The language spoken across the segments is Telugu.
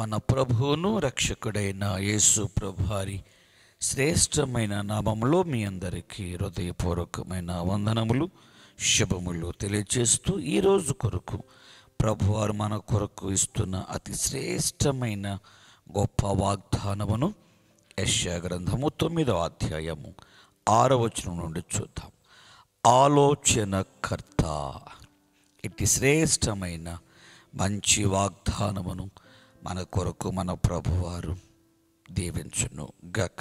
మన ప్రభువును రక్షకుడైన యేసు ప్రభువారి శ్రేష్టమైన నామములో మీ అందరికీ హృదయపూర్వకమైన వందనములు శుభములు తెలియజేస్తూ ఈరోజు కొరకు ప్రభువారు మన కొరకు ఇస్తున్న అతి శ్రేష్టమైన గొప్ప వాగ్దానమును యెషయా గ్రంథము తొమ్మిదవ అధ్యాయము ఆరవ వచనం నుండి చూద్దాం ఆలోచనకర్త ఇట్టి శ్రేష్టమైన మంచి వాగ్దానమును మన కొరకు మన ప్రభువారు దీవించును గక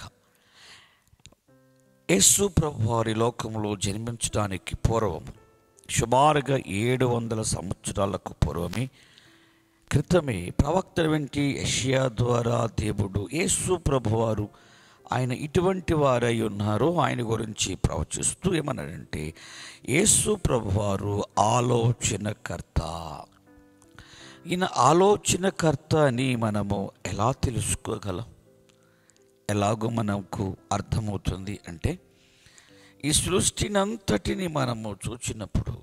యేసు ప్రభువారి లోకంలో జన్మించడానికి పూర్వం సుమారుగా ఏడు వందల సంవత్సరాలకు పూర్వమే క్రితమే ప్రవక్త వెంటి యషియా ద్వారా దేవుడు యేసు ప్రభువారు ఆయన ఇటువంటి వారై ఉన్నారో ఆయన గురించి ప్రవచిస్తూ ఏమన్నాడంటే యేసు ప్రభువారు ఆలోచనకర్త ఈయన ఆలోచనకర్త అని మనము ఎలా తెలుసుకోగలం ఎలాగో మనకు అర్థమవుతుంది అంటే ఈ సృష్టినంతటిని మనము చూచినప్పుడు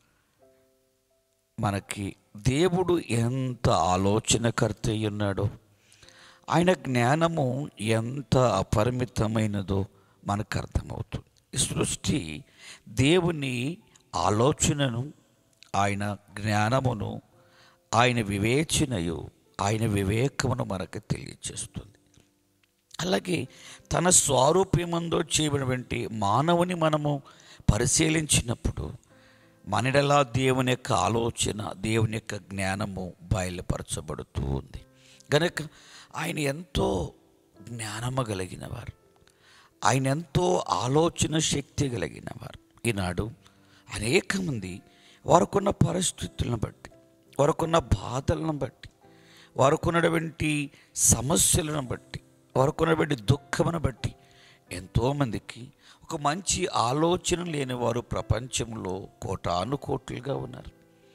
మనకి దేవుడు ఎంత ఆలోచనకర్త అయి ఉన్నాడో ఆయన జ్ఞానము ఎంత అపరిమితమైనదో మనకు అర్థమవుతుంది ఈ సృష్టి దేవుని ఆలోచనను ఆయన జ్ఞానమును ఆయన వివేచనయు ఆయన వివేకమును మనకు తెలియజేస్తుంది అలాగే తన స్వారూప్యమందో చేయబడినటువంటి మానవుని మనము పరిశీలించినప్పుడు మనడలా దేవుని యొక్క ఆలోచన దేవుని యొక్క జ్ఞానము బయలుపరచబడుతూ ఉంది గనక ఆయన ఎంతో జ్ఞానము కలిగిన వారు ఆయన ఎంతో ఆలోచన శక్తి కలిగిన వారు ఈనాడు అనేక మంది వారికున్న పరిస్థితులను బట్టి వారికున్న బాధలను బట్టి వారికున్నటువంటి సమస్యలను బట్టి వారికున్నటువంటి దుఃఖమును బట్టి ఎంతోమందికి ఒక మంచి ఆలోచన లేని వారు ప్రపంచంలో కోటాను కోట్లుగా ఉన్నారు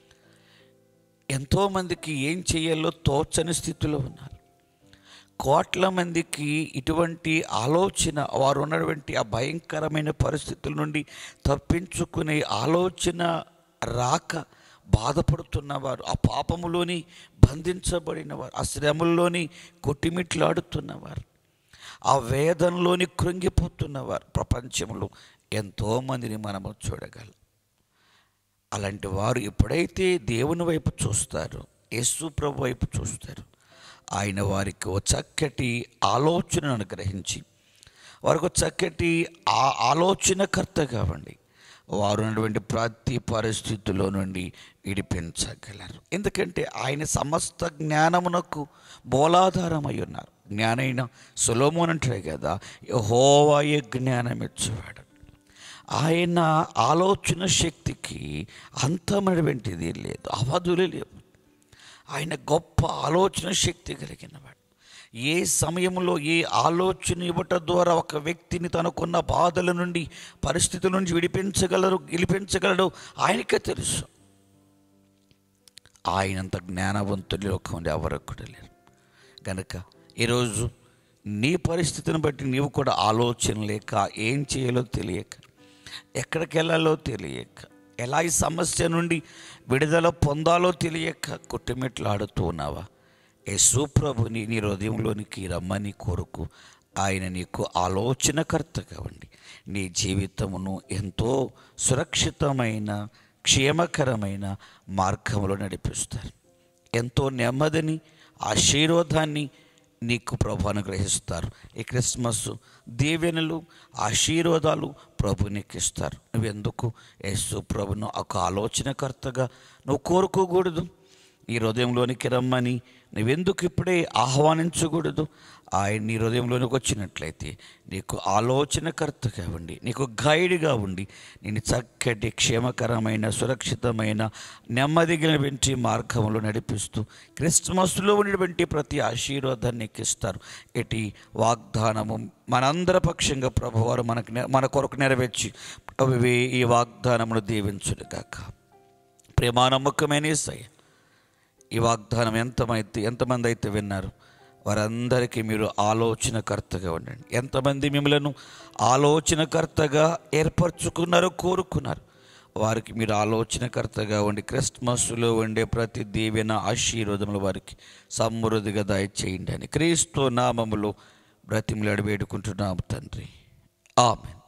ఎంతోమందికి ఏం చేయాలో తోచని స్థితిలో ఉన్నారు కోట్ల మందికి ఇటువంటి ఆలోచన వారు ఉన్నటువంటి ఆ భయంకరమైన పరిస్థితుల నుండి తప్పించుకునే ఆలోచన రాక బాధపడుతున్నవారు ఆ పాపములోని బంధించబడినవారు ఆ శ్రమల్లోని కొట్టిమిట్లాడుతున్నవారు ఆ వేదనలోని కృంగిపోతున్నవారు ప్రపంచంలో ఎంతోమందిని మనము చూడగలం అలాంటి వారు ఎప్పుడైతే దేవుని వైపు చూస్తారో యేసు ప్రభు వైపు చూస్తారు ఆయన వారికి ఓ చక్కటి ఆలోచనను అనుగ్రహించి వారికి ఒక చక్కటి ఆ ఆలోచనకర్త కావండి వారు ఉన్నటువంటి ప్రతి పరిస్థితుల్లో నుండి విడిపించగలరు ఎందుకంటే ఆయన సమస్త జ్ఞానమునకు మూలాధారమై ఉన్నారు జ్ఞానైన సులోమోన్ అంటారు కదా యెహోవాయే జ్ఞానం ఇచ్చేవాడు ఆయన ఆలోచన శక్తికి అంతమైనటువంటిది లేదు అవధులు లేవు ఆయన గొప్ప ఆలోచన శక్తి కలిగినవాడు ఏ సమయంలో ఏ ఆలోచన ఇవ్వటం ద్వారా ఒక వ్యక్తిని తనకున్న బాధల నుండి పరిస్థితుల నుంచి విడిపించగలరు గెలిపించగలడు ఆయనకే తెలుసు ఆయనంత జ్ఞానవంతులు లోకంలో ఎవరొక్కడు లేరు కనుక ఈరోజు నీ పరిస్థితిని బట్టి నీవు కూడా ఆలోచన లేక ఏం చేయాలో తెలియక ఎక్కడికి వెళ్ళాలో తెలియక ఎలా ఈ సమస్య నుండి విడుదల పొందాలో తెలియక కొట్టుమిట్లాడుతూ ఉన్నావా యేసు ప్రభుని నీ హృదయంలోనికి రమ్మని కోరుకు ఆయన నీకు ఆలోచనకర్త కావండి నీ జీవితమును ఎంతో సురక్షితమైన క్షేమకరమైన మార్గంలో నడిపిస్తారు ఎంతో నెమ్మదిని ఆశీర్వాదాన్ని నీకు ప్రభు అనుగ్రహిస్తారు ఈ క్రిస్మస్ దీవెనలు ఆశీర్వాదాలు ప్రభు నీకు ఇస్తారు నువ్వెందుకు యేసు ప్రభును ఒక ఆలోచనకర్తగా నువ్వు కోరుకోకూడదు నీ హృదయంలోనికి రమ్మని నువ్వెందుకు ఇప్పుడే ఆహ్వానించకూడదు ఆయన నీ హృదయంలోనికి వచ్చినట్లయితే నీకు ఆలోచనకర్తగా ఉండి నీకు గైడ్గా ఉండి నేను చక్కటి క్షేమకరమైన సురక్షితమైన నెమ్మది వెంటి మార్గంలో నడిపిస్తూ క్రిస్మస్లో ఉన్నటువంటి ప్రతి ఆశీర్వాదాన్ని నీకు ఇస్తారు ఎటి వాగ్దానము మనందరి పక్షంగా ప్రభువారు మనకు నె- మన కొరకు నెరవేర్చి అవి ఈ వాగ్దానమును దీవించును గాక ప్రేమానమ్మకమైన యేసయ్య ఈ వాగ్దానం ఎంతమైతే ఎంతమంది అయితే విన్నారు వారందరికీ మీరు ఆలోచనకర్తగా ఉండండి ఎంతమంది మిమ్మలను ఆలోచనకర్తగా ఏర్పరచుకున్నారో కోరుకున్నారు వారికి మీరు ఆలోచనకర్తగా ఉండి క్రిస్మస్లో ఉండే ప్రతి దీవెన ఆశీర్వాదములు వారికి సమృద్ధిగా దయచేయండి అని క్రీస్తు నామములో బ్రతిమలాడి వేడుకుంటున్నాము తండ్రి ఆమెన్